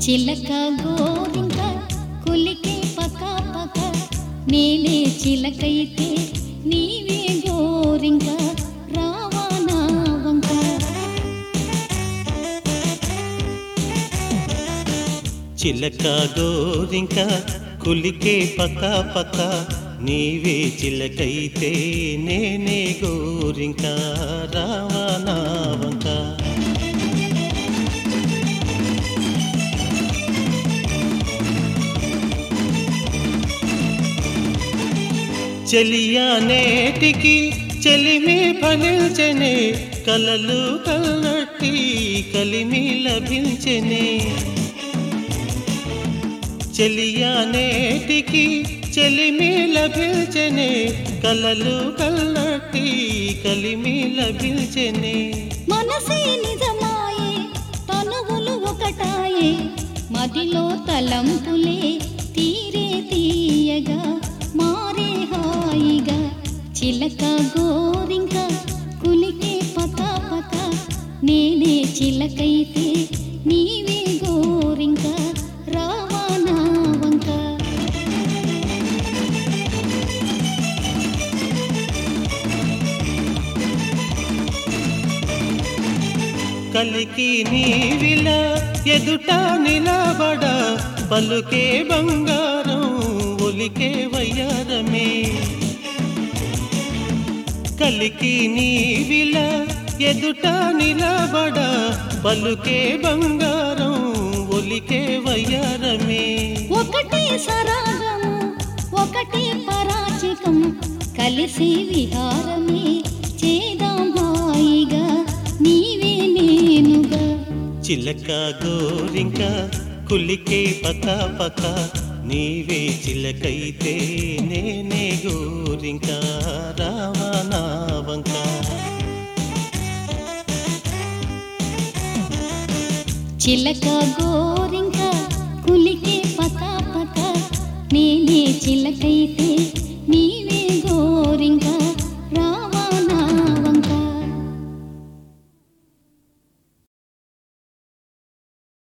చిలక గోరింక కులికే పక పక నేనే చిలకైతే నీవే గోరింక రావా నా వంక చిలక గోరింక కులికే పక పక నీవే చిలకైతే నేనే గోరింక రావనా వంక చెలియా నేటికి చెలిమి ఫలించనే కలలు కల్లట్టి కలిమి లభించనే చెలియా నేటికి చెలిమి లభించనే కలలు కల్లట్టి కలిమి లభించనే మనసే నిజమాయే తనువులు ఒకటాయే మదిలో తలంపులే తీరే తీయగా మారే హాయిగా చిలక గోరింక కులికే పక పక నేనే చిలకైతే నీవే గోరింక రావా నా వంక కలికి నీవిల ఎదుట నిలబడ పలుకే బంగారం ఒలికే వయ్యారమే కలికి నీవిల ఎదుట నిలబడ పలుకే బంగారం ఒలికే వయ్యారమే ఒకటే సరాగము ఒకటే పరాచికం కలిసి విహారమే చేదాం హాయిగా నీవే నేనుగా చిలక గోరింక కులికే పక పక నీవే చిలకైతే నేనే గోరింక రావనా వంక చిలక గోరింక కులికే పక పక నేనే చిలకైతే